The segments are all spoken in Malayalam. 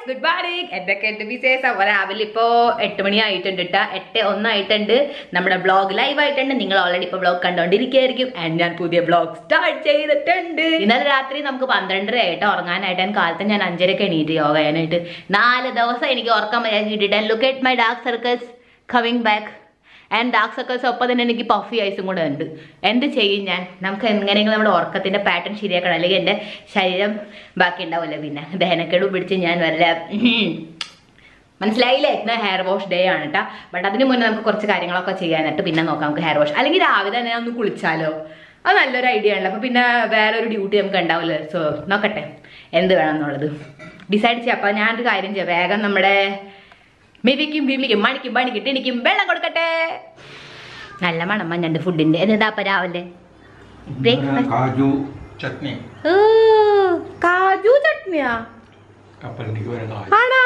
ഗുഡ് മോർണിംഗ് എന്തൊക്കെ ഉണ്ട് വിശേഷം അപ്പോൾ രാവിലെ ഇപ്പോ എട്ട് മണി ആയിട്ടുണ്ട് ട്ടാ. എട്ട് ഒന്നായിട്ടുണ്ട് നമ്മുടെ ബ്ലോഗ് ലൈവ് ആയിട്ടുണ്ട് നിങ്ങൾ ഓൾറെഡി ഇപ്പൊ ബ്ലോഗ് കണ്ടോണ്ടിരിക്കുകയായിരിക്കും ആൻഡ് ഞാൻ പുതിയ ബ്ലോഗ് സ്റ്റാർട്ട് ചെയ്തിട്ടുണ്ട് ഇന്നലെ രാത്രി നമുക്ക് പന്ത്രണ്ടര ആയിട്ട് ഉറങ്ങാനായിട്ട് ഞാൻ കാലത്ത് ഞാൻ അഞ്ചരക്ക് എണീറ്റ് യോഗ ചെയ്യാനായിട്ട് നാല് ദിവസം എനിക്ക് ഉറക്കം വരാൻ കിട്ടിയിട്ട് look at my dark circles coming back and dark circles ഒപ്പം തന്നെ എനിക്ക് പഫി ഐസും കൂടെ ഉണ്ട് എന്ത് ചെയ്യും ഞാൻ നമുക്ക് എങ്ങനെയെങ്കിലും നമ്മുടെ ഉറക്കത്തിന്റെ പാറ്റേൺ ശരിയാക്കണം അല്ലെങ്കിൽ എൻ്റെ ശരീരം ബാക്കി ഉണ്ടാവില്ല പിന്നെ ദഹനക്കേട് പിടിച്ച് ഞാൻ വല്ല ഉം. മനസ്സിലായില്ലേ ഇന്ന് ഹെയർ വാഷ് ഡേ ആണ് കേട്ടോ ബട്ട് അതിന് മുന്നേ നമുക്ക് കുറച്ച് കാര്യങ്ങളൊക്കെ ചെയ്യാനായിട്ട് പിന്നെ നോക്കാം നമുക്ക് ഹെയർ വാഷ് അല്ലെങ്കിൽ രാവിലെ തന്നെ ഒന്ന് കുളിച്ചാലോ അത് നല്ലൊരു ഐഡിയ ആണല്ലോ അപ്പോൾ പിന്നെ വേറെ ഒരു ഡ്യൂട്ടി നമുക്ക് ഉണ്ടാവില്ല സോ നോക്കട്ടെ എന്ത് വേണം എന്നുള്ളത് ഡിസൈഡ് ചെയ്യാം അപ്പോൾ ഞാനൊരു കാര്യം ചെയ്യാം വേഗം നമ്മുടെ മെവിക്കും ബിബിക്കും മണിക്കും പണിക്കും ടിണിക്കും വെള്ളം കൊടുക്കട്ടെ നല്ല മണം മഞ്ഞണ്ട് ഫുഡിന്റെ എന്താ അപ്പൊ രാവിലെ ബ്രേക്ക്ഫാസ്റ്റ് കാജു ചട്നി കാജു ചട്നിയാ കപ്പലിലേക്ക് വരുന്ന കാജു ആണോ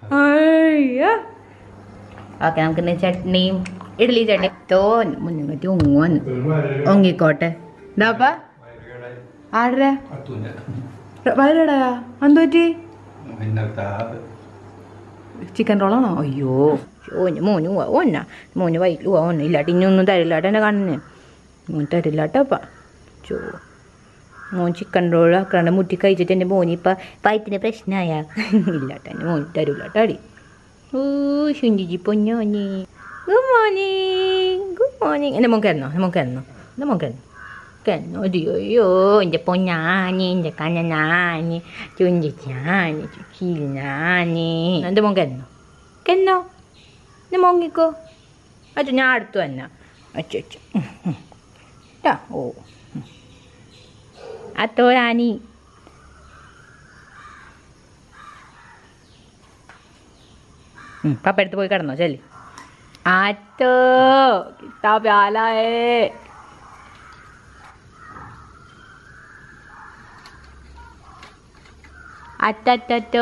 ഓക്കെ നമുക്ക് ഇന്ന് ചട്നിയും ഇഡ്ഡലി ചട്നി തോൻ മുന്നിങ്ങറ്റി ഒങ്ങുവൻ ഒങ്ങിക്കോട്ടെ ഇതാപ്പ ആരുടെ അത്തൂൻ്റെ വരടാ എന്തോറ്റി ഇന്നലത്തെ ചിക്കൻ റോളാണോ അയ്യോ ഓന് മോന് പോവാ ഓന്നാ മോന് വൈകിട്ട് പോവാ ഓന്ന് ഇല്ലാട്ട് ഇനിയൊന്നും തരില്ലാട്ട എൻ്റെ കണ്ണിന് മോൻ തരില്ലാട്ടപ്പ ചോ മോൻ ചിക്കൻ റോൾ ആക്കാണ്ട് മുട്ടി കഴിച്ചിട്ട് എൻ്റെ മോന് ഇപ്പം വയറ്റിന് പ്രശ്നമായ ഇല്ലാട്ട എൻ്റെ മോൻ തരൂല്ലാട്ടാടി ഓ ശുഞ്ചിജി പൊന്നോനി ഗുഡ് മോർണിംഗ് ഗുഡ് മോർണിംഗ് എൻ്റെ മോൻ കിടന്നോ എൻ്റെ മോൻ കിടന്നോ എൻ്റെ മോൻ കിടന്നു കിടന്നോ അയ്യോ അയ്യോ എൻ്റെ പൊന്നാനി എൻ്റെ കണ്ണനാനി ചുഞ്ചിച്ചാനി ചുച്ചില്ലാനി എൻ്റെ മോൻ കിടന്നോ കിടന്നോ എൻ്റെ മോങ്ങിക്കോ അച്ഛ ഞാൻ അടുത്തു തന്നെ അച്ഛ അച്ഛ ട്ടാ ഓ അത്തോ രാണി ഉം, പപ്പ എടുത്ത് പോയി കിടന്നോ ചെല്ലി ആറ്റോ കിട്ടാ പ്യാലായേ അറ്റോ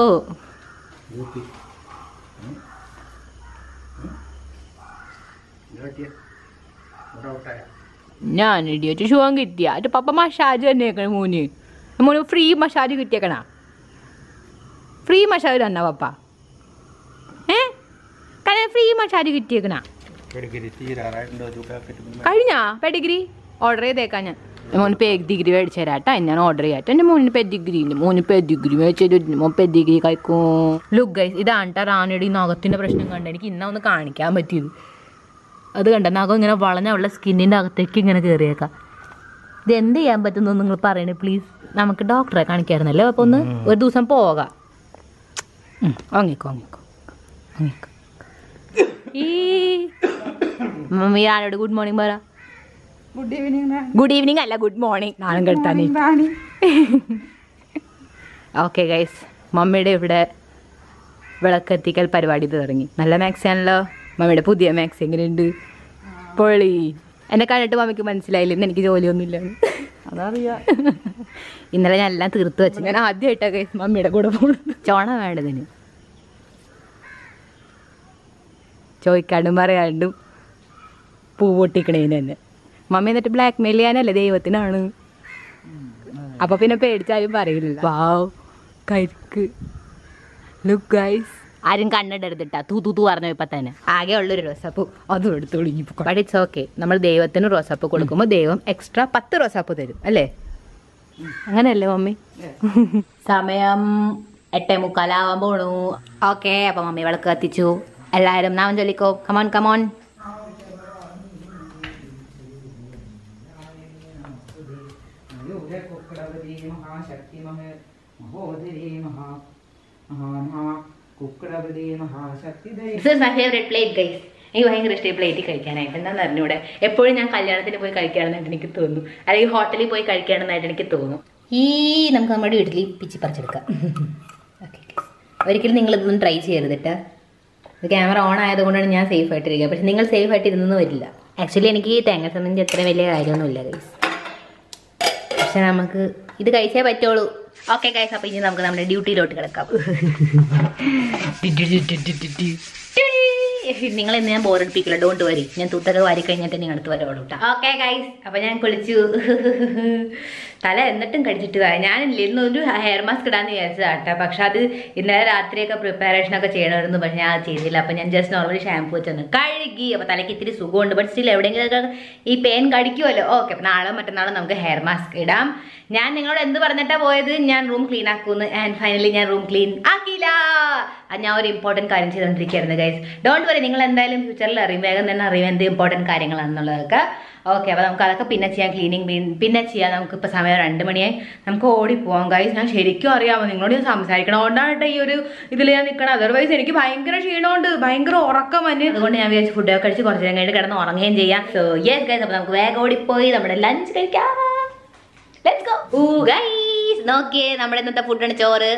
ഞാൻ ഇടിയൊരു ഷുവം കിട്ടിയ അത് പപ്പ മസാജ് തന്നെയാക്കണ മോന് മോന് ഫ്രീ മസാജ് കിട്ടിയേക്കണ ഫ്രീ മസാജ് തന്ന പപ്പ ഏ കാരണം ഫ്രീ മസാജ് കിട്ടിയേക്കണ പെടുക്കരി തീരാറായിട്ടുണ്ടോ ഒരു പാക്കറ്റ് കഴിഞ്ഞാ പെഡിഗ്രി ഓർഡർ ചെയ്തേക്കാം ഞാൻ മോന് പെഡിഗ്രി മേടിച്ചു തരാട്ടാ ഞാൻ ഓർഡർ ചെയ്യാട്ടോ എൻ്റെ മോന് പെഡിഗ്രി ഉണ്ട് മോന് പെഡിഗ്രി മേടിച്ചു മോൻ പെഡിഗ്രി കഴിക്കും ലുക്ക് ഗൈസ് ഇതാണ് ട്ടാ റാണിയുടെ ഈ നഖത്തിൻ്റെ പ്രശ്നം കണ്ട് എനിക്ക് ഇന്നാ ഒന്ന് കാണിക്കാൻ പറ്റിയത് അത് കണ്ട നഖം ഇങ്ങനെ വളഞ്ഞ ഉള്ള സ്കിന്നിൻ്റെ അകത്തേക്ക് ഇങ്ങനെ കയറിയേക്കാം ഇത് എന്ത് ചെയ്യാൻ പറ്റുന്നു നിങ്ങൾ പറയണേ പ്ലീസ് നമുക്ക് ഡോക്ടറെ കാണിക്കായിരുന്നല്ലോ അപ്പോൾ ഒന്ന് ഒരു ദിവസം പോകാം ഉം, വാങ്ങിക്കോ വാങ്ങിക്കോ വാങ്ങിക്കോ ഈ മമ്മി ആരോട് ഗുഡ് മോർണിംഗ് പറ ഗുഡ് ഈവനിങ് ഗുഡ് ഈവനിങ് അല്ല ഗുഡ് മോർണിംഗ് നാളെ കെടുത്താനേ റാണി ഓക്കെ ഗൈസ് മമ്മിയുടെ ഇവിടെ വിളക്കെത്തിക്കൽ പരിപാടി തുടങ്ങി നല്ല മാക്സി ആണല്ലോ മമ്മിയുടെ പുതിയ മാക്സി എങ്ങനെയുണ്ട് പൊളി എന്നെ കണ്ടിട്ട് മമ്മിക്ക് മനസ്സിലായില്ല ഇന്ന് എനിക്ക് ജോലിയൊന്നുമില്ല അതറിയാം ഇന്നലെ ഞാൻ എല്ലാം തീർത്ത് വെച്ചു ഞാൻ ആദ്യമായിട്ടാണ് ഗൈസ് മമ്മിയുടെ കൂടെ പോകുന്നത് ചോണ വേണ്ടതിന് ചോദിക്കാണ്ടും പറയാണ്ടും പൂ പൊട്ടിക്കണേന് തന്നെ മമ്മി എന്നിട്ട് ബ്ലാക്ക് മെയിൽ ചെയ്യാനല്ലേ ദൈവത്തിനാണ് അപ്പൊ പിന്നെ പേടിച്ചാലും പറയില്ല വാവ് കരിക്ക് ലുക്ക് ഗൈസ് ആരും കണ്ണിടരുതിട്ടാ തൂ തൂ തൂ പറഞ്ഞു ഇപ്പൊ തന്നെ ആകെ ഉള്ളൊരു റോസാപ്പൂ അതും എടുത്ത് ഒളിഞ്ഞു ബട്ട് ഇറ്റ്സ് ഓക്കെ നമ്മൾ ദൈവത്തിന് റോസാപ്പൂ കൊടുക്കുമ്പോൾ ദൈവം എക്സ്ട്രാ പത്ത് റോസാപ്പൂ തരും അല്ലേ അങ്ങനെയല്ലേ മമ്മി സമയം എട്ടേ മുക്കാലാവാൻ പോണു ഓക്കെ അപ്പൊ മമ്മി വിളക്ക് കത്തിച്ചു എല്ലാവരും നാമം ചൊല്ലിക്കോ കമോൺ കമോൺ മഹാശക്തി മഹോദരി മഹാ മഹാ കുക്കടപതി മഹാശക്തി this is my favourite plate guys എനിക്ക് ഭയങ്കര ഇഷ്ടമായി പ്ലേറ്റിൽ കഴിക്കാനായിട്ട് എന്താണെന്ന് അറിഞ്ഞൂടെ എപ്പോഴും ഞാൻ കല്യാണത്തിന് പോയി കഴിക്കുകയാണെന്നായിട്ട് എനിക്ക് തോന്നുന്നു അല്ലെങ്കിൽ ഹോട്ടലിൽ പോയി കഴിക്കുകയാണെന്നായിട്ട് എനിക്ക് തോന്നുന്നു ഈ നമുക്ക് നമ്മുടെ വീട്ടിൽ പിച്ചി പറിച്ചെടുക്കാം ഓക്കെ ഒരിക്കലും നിങ്ങൾ ഇതൊന്നും ട്രൈ ചെയ്യരുത് കേട്ടോ ക്യാമറ ഓൺ ആയതുകൊണ്ടാണ് ഞാൻ സേഫ് ആയിട്ടിരിക്കുക പക്ഷെ നിങ്ങൾ സേഫ് ആയിട്ട് ഇരുന്നൊന്നും വരില്ല ആക്ച്വലി എനിക്ക് ഈ തേങ്ങ സംബന്ധിച്ച് അത്ര വലിയ കാര്യമൊന്നുമില്ല ഗൈസ് പക്ഷെ നമുക്ക് ഇത് കഴിച്ചേ പറ്റുള്ളൂ ഓക്കെ ഗൈസ് അപ്പോൾ ഇനി നമുക്ക് നമ്മുടെ ഡ്യൂട്ടിയിലോട്ട് കിടക്കാം നിങ്ങൾ ഇന്ന് ഞാൻ ബോറടിപ്പിക്കില്ല ഡോണ്ട് വരി ഞാൻ തൂത്തൊക്കെ വാരി കഴിഞ്ഞിട്ട് നിങ്ങൾ അടുത്ത് വരോളൂ കേട്ടോ ഓക്കെ ഗൈസ് അപ്പൊ ഞാൻ കുളിച്ചു തല എന്നിട്ടും കടിച്ചിട്ട് പോയി ഞാനില്ല ഇന്ന് ഒരു ഹെയർ മാസ്ക് ഇടാന്ന് വിചാരിച്ചതാട്ടോ പക്ഷെ അത് ഇന്നലെ രാത്രിയൊക്കെ പ്രിപ്പറേഷൻ ഒക്കെ ചെയ്യണമായിരുന്നു പക്ഷെ ഞാൻ അത് ചെയ്തില്ല അപ്പൊ ഞാൻ ജസ്റ്റ് നോർമലി ഷാമ്പു വെച്ചൊന്ന് കഴുകി അപ്പൊ തലയ്ക്ക് ഇത്തിരി സുഖമുണ്ട് ബട്ട് സ്റ്റിൽ എവിടെയെങ്കിലുമൊക്കെ ഈ പെയിൻ കടിക്കുമല്ലോ ഓക്കെ അപ്പൊ നാളെ മറ്റന്നാളും നമുക്ക് ഹെയർ മാസ്ക് ഇടാം ഞാൻ നിങ്ങളോട് എന്ത് പറഞ്ഞിട്ടാ പോയത് ഞാൻ റൂം ക്ലീൻ ആക്കുമെന്ന് ആൻഡ് ഫൈനലി ഞാൻ റൂം ക്ലീൻ ആക്കിയില്ല അത് ഞാൻ ഒരു ഇമ്പോർട്ടൻറ്റ് കാര്യം ചെയ്തുകൊണ്ടിരിക്കുകയായിരുന്നു ഗൈസ് ഡോണ്ട് വറി നിങ്ങൾ എന്തായാലും ഫ്യൂച്ചറിൽ അറിയും വേഗം തന്നെ അറിയും എന്ത് ഇമ്പോർട്ടൻറ്റ് കാര്യങ്ങളാണെന്നുള്ളതൊക്കെ ഓക്കെ അപ്പോൾ നമുക്ക് അതൊക്കെ പിന്നെ ചെയ്യാം ക്ലീനിങ് പിന്നെ ചെയ്യാം നമുക്ക് ഇപ്പോൾ സമയം രണ്ട് മണിയായി നമുക്ക് ഓടിപ്പോവാം ഗൈസ് ഞാൻ ശരിക്കും അറിയാമോ നിങ്ങളോട് ഞാൻ സംസാരിക്കണം അതുകൊണ്ടാണ് കേട്ടോ ഈ ഒരു ഇതിൽ ഞാൻ നിൽക്കണം അതർവൈസ് എനിക്ക് ഭയങ്കര ക്ഷീണമുണ്ട് ഭയങ്കര ഉറക്കം വന്ന് അതുകൊണ്ട് ഞാൻ വിചാരിച്ചു ഫുഡൊക്കെ കഴിച്ച് കുറച്ച് നേരം കഴിഞ്ഞിട്ട് കിടന്ന് ഉറങ്ങുകയും ചെയ്യാം സോ യെസ് ഗൈസ് അപ്പോൾ നമുക്ക് വേഗം ഓടിപ്പോയി നമ്മുടെ ലഞ്ച് കഴിക്കാം ലെറ്റ്സ് ഗോ ഊ ഗൈസ് നോക്കിയേ നമ്മുടെ ഇന്നത്തെ ഫുഡാണ് ചോറ്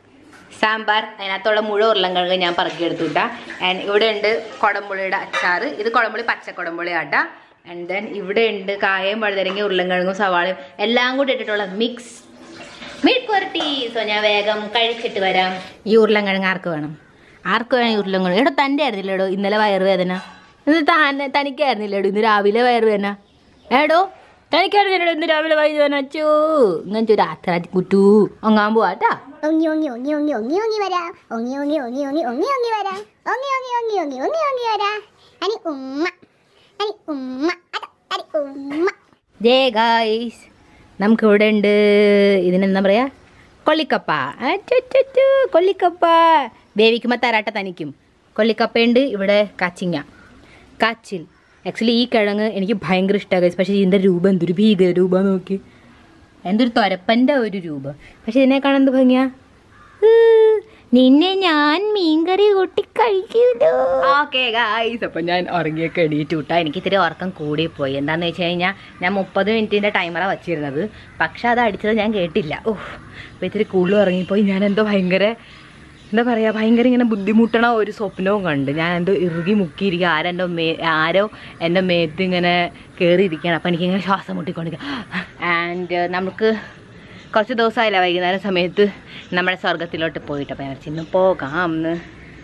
സാമ്പാർ അതിനകത്തുള്ള മുഴുവൻ ഉരുളൻകിഴങ്ങ് ഞാൻ പറക്കിയെടുത്തു കേട്ടാ ആൻഡ് ഇവിടെ ഉണ്ട് കുടംപുളിയുടെ അച്ചാറ് ഇത് കുടംപുളി പച്ച കുടംപുളി ആട്ടാ ആൻഡ് ദെൻ ഇവിടെ ഉണ്ട് കായയും വഴുതരങ്ങി ഉരുളൻകിഴങ്ങും സവാളയും എല്ലാം കൂടി ഇട്ടിട്ടുള്ള മിക്സ് മീറ്റ് പുരട്ടി സോ ഞാൻ വേഗം കഴിച്ചിട്ട് വരാം ഈ ഉരുളൻകിഴങ്ങ് ആർക്ക് വേണം ആർക്ക് വേണം ഈ ഉരുളൻകിഴങ്ങ് എടോ തൻ്റെ ആയിരുന്നില്ലേടോ ഇന്നലെ വയറുവേദന ഇന്ന് താൻ തനിക്കായിരുന്നില്ലേടോ ഇന്ന് രാവിലെ വയറുവേദന ഏടോ തനിക്കായിരുന്നില്ലേടോ ഇന്ന് രാവിലെ വയറുവേദന അച്ചോ ഇങ്ങനത്തെ ഒരു ആത്രാതി കുറ്റു ഒങ്ങാൻ പോവാട്ടാ ഒങ്ങി ഒങ്ങി ഒങ്ങി ഒങ്ങി ഒങ്ങി ഒങ്ങി വരാം ഒങ്ങി ഒങ്ങി ഒങ്ങി ഒങ്ങി ഒങ്ങി ഒങ്ങി വരാം ഒങ്ങി ഒങ്ങി ഒങ്ങി ഒങ്ങി ഒങ്ങി ഒങ്ങി വരാം അനി ഉമ്മ അനി ഉമ്മ അത അനി ഉമ്മ ജേ ഗായ്സ് നമുക്ക് ഇവിടെ ഉണ്ട് ഇതിനെന്താ പറയാ കൊള്ളിക്കപ്പ അച്ചച്ചച്ചു, കൊള്ളിക്കപ്പ വേവിക്കുമ്പോൾ തരാട്ട തനിക്കും കൊള്ളിക്കപ്പയുണ്ട് ഇവിടെ കാച്ചിങ്ങ കാച്ചിൽ ആക്ച്വലി ഈ കിഴങ്ങ് എനിക്ക് ഭയങ്കര ഇഷ്ടമാണ് ഗൈസ് പക്ഷേ ഇതിൻ്റെ രൂപം എന്തൊരു ഭീകര രൂപ നോക്കി എന്തൊരു തൊരപ്പൻ്റെ ഒരു രൂപം പക്ഷെ ഇതിനെ കാണാൻ എന്ത് ഭംഗിയാ ഊ, നിന്നെ ഞാൻ മീൻകറി കൂട്ടി കഴിക്കൂലോ ഓക്കെ ഗായ്സ് അപ്പം ഞാൻ ഉറങ്ങിയൊക്കെ എണീറ്റ് വിട്ടാ എനിക്ക് ഇത്തിരി ഉറക്കം കൂടിപ്പോയി എന്താണെന്ന് വെച്ച് കഴിഞ്ഞാൽ ഞാൻ മുപ്പത് മിനിറ്റിൻ്റെ ടൈമറാണ് വച്ചിരുന്നത് പക്ഷെ അത് അടിച്ചത് ഞാൻ കേട്ടില്ല ഓഹ് അപ്പോൾ ഇത്തിരി കൂടുതൽ ഉറങ്ങിപ്പോയി ഞാൻ എന്തോ ഭയങ്കര എന്താ പറയുക ഭയങ്കര ഇങ്ങനെ ബുദ്ധിമുട്ടണ ഒരു സ്വപ്നവും കണ്ട് ഞാൻ എന്തോ ഇറുകി മുക്കിയിരിക്കുക ആരെൻ്റെ മേ ആരോ എൻ്റെ മേത്ത് ഇങ്ങനെ കയറിയിരിക്കുകയാണ് അപ്പോൾ എനിക്കിങ്ങനെ ശ്വാസം മുട്ടിക്കൊണ്ടിരിക്കുക ആൻഡ് നമുക്ക് കുറച്ച് ദിവസമായില്ല വൈകുന്നേരം സമയത്ത് നമ്മുടെ സ്വർഗത്തിലോട്ട് പോയിട്ട് അപ്പോൾ ഞാൻ ചിന്ന് പോകാം എന്ന്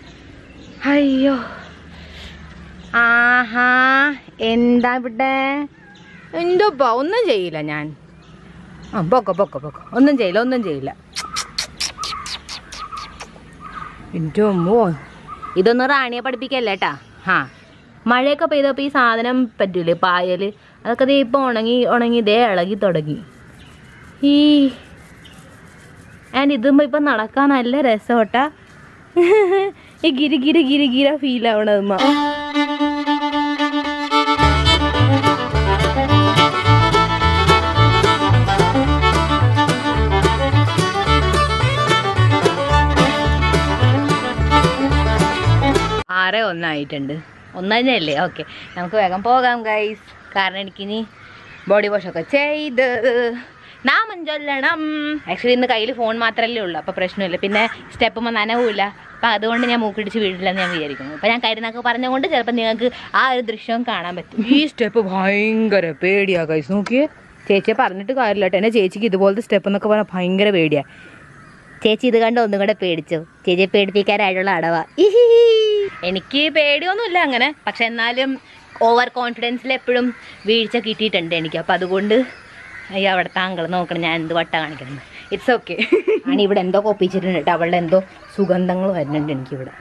അയ്യോ ആഹാ എന്താ ഇവിടെ എന്തോപ്പാ ഒന്നും ചെയ്യില്ല ഞാൻ ആ പൊക്കോ പൊക്കോ പൊക്കോ ഒന്നും ചെയ്യില്ല ഒന്നും ചെയ്യില്ല എൻ്റെ അമ്മോ ഇതൊന്നും റാണിയെ പഠിപ്പിക്കല്ലേ കേട്ടാ ഹാ മഴയൊക്കെ പെയ്തപ്പോൾ ഈ സാധനം പറ്റൂലേ പായൽ അതൊക്കെ ദേ ഇപ്പോൾ ഉണങ്ങി ഉണങ്ങി ദേ ഇളകി തുടങ്ങി ഈ ആൻഡ് ഇതുമ്പോൾ ഇപ്പം നടക്കാൻ നല്ല രസോട്ടാ ഈ ഗിരി ഗിരി ഗിരി ഗിര ഫീൽ ആവണതുമ്മ ആറ് ഒന്നായിട്ടുണ്ട് ഒന്ന് തന്നെയല്ലേ ഓക്കെ നമുക്ക് വേഗം പോകാം ഗൈസ് കാരണം എനിക്കിനി ബോഡി വാഷ് ഒക്കെ ചെയ്ത് നാമം ചൊല്ലണം ആക്ച്വലി ഇന്ന് കയ്യിൽ ഫോൺ മാത്രമല്ലേ ഉള്ളൂ അപ്പോൾ പ്രശ്നമില്ല പിന്നെ സ്റ്റെപ്പുമ്പോൾ നനവില്ല അപ്പം അതുകൊണ്ട് ഞാൻ മൂക്കിടിച്ച് വീടില്ലെന്ന് ഞാൻ വിചാരിക്കുന്നു അപ്പം ഞാൻ കരുന്നൊക്കെ പറഞ്ഞുകൊണ്ട് ചിലപ്പോൾ നിങ്ങൾക്ക് ആ ഒരു ദൃശ്യവും കാണാൻ പറ്റും ഈ സ്റ്റെപ്പ് ഭയങ്കര പേടിയാ ഗൈസ് നോക്കിയേ ചേച്ചിയെ പറഞ്ഞിട്ട് കാര്യമില്ല കേട്ടോ എന്നെ ചേച്ചിക്ക് ഇതുപോലത്തെ സ്റ്റെപ്പ് എന്നൊക്കെ പറഞ്ഞാൽ ഭയങ്കര പേടിയാ ചേച്ചി ഇത് കണ്ട് ഒന്നും കൂടെ പേടിച്ചു ചേച്ചിയെ പേടിപ്പിക്കാനായിട്ടുള്ള അടവാ ഇഹിഹി. എനിക്ക് പേടിയൊന്നുമില്ല അങ്ങനെ പക്ഷെ എന്നാലും ഓവർ കോൺഫിഡൻസിൽ എപ്പോഴും വീഴ്ച കിട്ടിയിട്ടുണ്ട് എനിക്ക് അപ്പം അതുകൊണ്ട് അയ്യോ അവിടെ താങ്കൾ നോക്കണം ഞാൻ എന്ത് വട്ട കാണിക്കണം ഇറ്റ്സ് ഓക്കെ ആണ് ഇവിടെ എന്തോ കൊപ്പിച്ചിട്ടുണ്ട് കേട്ടോ അവളുടെ എന്തോ സുഗന്ധങ്ങൾ വരുന്നുണ്ട് എനിക്കിവിടെ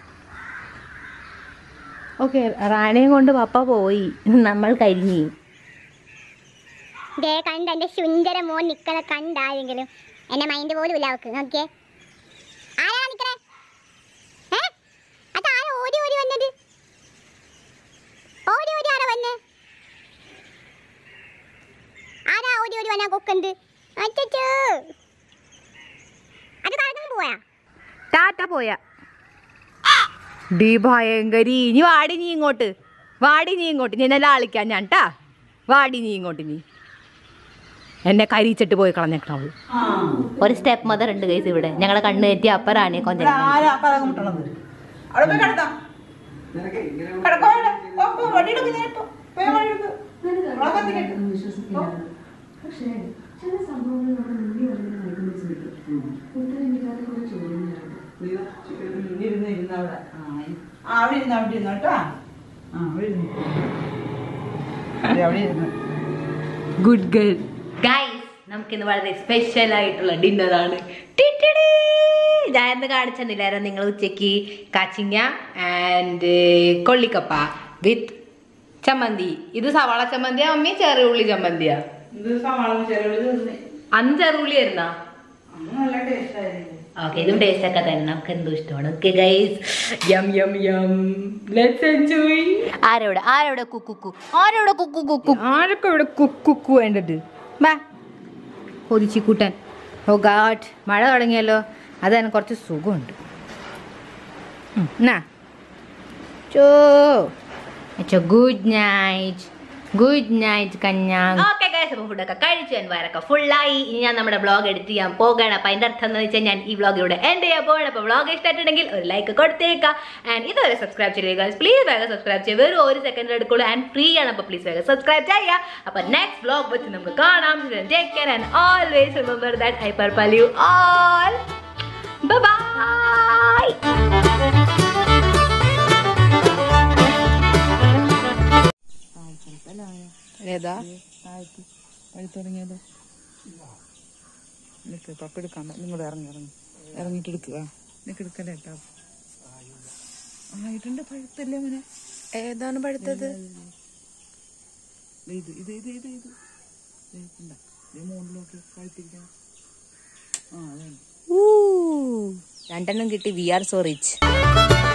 ഓക്കെ റാണിയെ കൊണ്ട് പപ്പ പോയി നമ്മൾ കരിഞ്ഞി ദേ കണ്ട എന്റെ സുന്ദര മോൻ നിക്കണ കണ്ടാരെങ്കിലും എന്നെ മൈൻഡ് പോലും ഇല്ല അവക്ക് നോക്കിയേ ആരാ നിക്കണേ ഏ അതാരാ ഓടി ഓടി വന്നത് ഓടി ഓടി ആരാ വന്നേ ആരാ ഓടി ഓടി വന്നാ കൊക്കന്ത് അച്ചോ അത് കറങ്ങാൻ പോയാ ടാറ്റ പോയ ഡി ഭയങ്കരി ഇനി വാടി നീ ഇങ്ങോട്ട് വാടി നീ ഇങ്ങോട്ട് ഞാൻ എല്ലാം ആളിക്കാൻ ഞാൻ ട്ടാ വാടി നീ ഇങ്ങോട്ട് നീ എന്നെ കരിച്ചിട്ട് പോയി കളഞ്ഞേക്കണവള് ഒരു സ്റ്റെപ്പ് മദർ ഉണ്ട് കൈസ് ഇവിടെ ഞങ്ങളെ കണ്ണ് തെറ്റി അപ്പറാണ് കൊഞ്ചൻ ആരാ അപ്പഴാ മുട്ടണത് അവിടെ പോയി കിടത്താം കിടക്കോ അവിടെ. പോ, പോ, വടിയെടുക്ക് ഞാൻ ഇപ്പൊ. പോയി വടിയെടുക്ക്. ഇവിടെ കത്തിക്കട്ടെ. പോ. ഉം, ഇരുന്ന് ഇരുന്ന് അവിടെ. ആ, ഇ- ആ, അവിടെ ഇരുന്ന് അവിടെ ഇരുന്ന് കേട്ടോ ആ അവിടെ ഇരുന്ന് അതെ, അവിടെ ഇരുന്ന് ഗുഡ് ഗേൾ ഗൈസ് നമുക്കിന്ന് വളരെ സ്പെഷ്യൽ ആയിട്ടുള്ള ഡിന്നറാണ് ഞാൻ ഇന്ന് കാണിച്ചെന്നില്ലായിരുന്നു നിങ്ങൾ ഉച്ചയ്ക്ക് കാച്ചിങ്ങ ആൻഡ് കൊള്ളിക്കപ്പ വിത്ത് ചമ്മന്തി ഇത് സവാള ചമ്മന്തിയാ മമ്മി ചെറിയ ഉള്ളി ചമ്മന്തിയാ ഇത് സവാള ചെറുള്ളി തിന്നേ അന്ന് ചെറുള്ളി ആയിരുന്നാ അന്ന് നല്ല ടേസ്റ്റ് ആയിരുന്നു ഓക്കെ ഇതും ടേസ്റ്റ് ഒക്കെ തന്നെ നമുക്ക് എന്തോ ഇഷ്ടമാണ് okay guys yum yum yum let's enjoy ആരോടെ ആരോടെ കുക്കുക്കു ആരോടെ കുക്കു കുക്കു ആരൊക്കെ ഇവിടെ കുക്കുക്കു വേണ്ടത് ബാ കൊതിച്ചി കൂട്ടാൻ ഓ ഗാഡ് മഴ തുടങ്ങിയല്ലോ അതാണ് കുറച്ച് സുഖമുണ്ട് ഉം, എന്നാ ചോ അച്ഛോ ഗുഡ് നൈറ്റ് ഗുഡ് നൈറ്റ് കഞ്ഞാ ഓക്കെ ഗൈസ് അപ്പോൾ ഫുഡൊക്കെ കഴിച്ചു ഞാൻ വയറൊക്കെ ഫുള്ളായി ഇനി ഞാൻ നമ്മുടെ ബ്ലോഗ് എഡിറ്റ് ചെയ്യാൻ പോകണം അപ്പം അതിൻ്റെ അർത്ഥം എന്ന് വെച്ചാൽ ഞാൻ ഈ വ്ളോഗ് ഇവിടെ എൻഡ് ചെയ്യാൻ പോകണം അപ്പോൾ വ്ളോഗ് ഇഷ്ടമായിട്ടുണ്ടെങ്കിൽ ഒരു ലൈക്ക് കൊടുത്തേക്കാം ആൻഡ് ഇതുവരെ സബ്സ്ക്രൈബ് ചെയ്യുക ഗൈസ് പ്ലീസ് വേഗം സബ്സ്ക്രൈബ് ചെയ്യുക വെറും ഒരു സെക്കൻഡ് എടുക്കുള്ളൂ ആൻഡ് ഫ്രീ ആണ് അപ്പോൾ പ്ലീസ് വേഗം സബ്സ്ക്രൈബ് ചെയ്യുക അപ്പോൾ നെക്സ്റ്റ് വ്ളോഗ് വെച്ച് നമുക്ക് കാണാം take care and always remember that I purple you all bye ഏതാ വഴി തുടങ്ങിയത് നിക്ക് പപ്പ എടുക്കാൻ നിങ്ങൾ ഇറങ്ങി ഇറങ്ങി ഇറങ്ങിട്ട് എടുക്കുക നിനക്ക് എടുക്കല്ലേ കേട്ടോ ആയിട്ടുണ്ട് പഴുത്തല്ലേ മോനെ ഏതാണ് പഴുത്തത് ഇത് ഇത് ഇത് ഇത് ഇത് ഇത് മുകളിലോട്ട് പഴുത്തിരിക്കണം ആ അതാണ് രണ്ടെണ്ണം കിട്ടി വി ആർ സോ റിച്ച്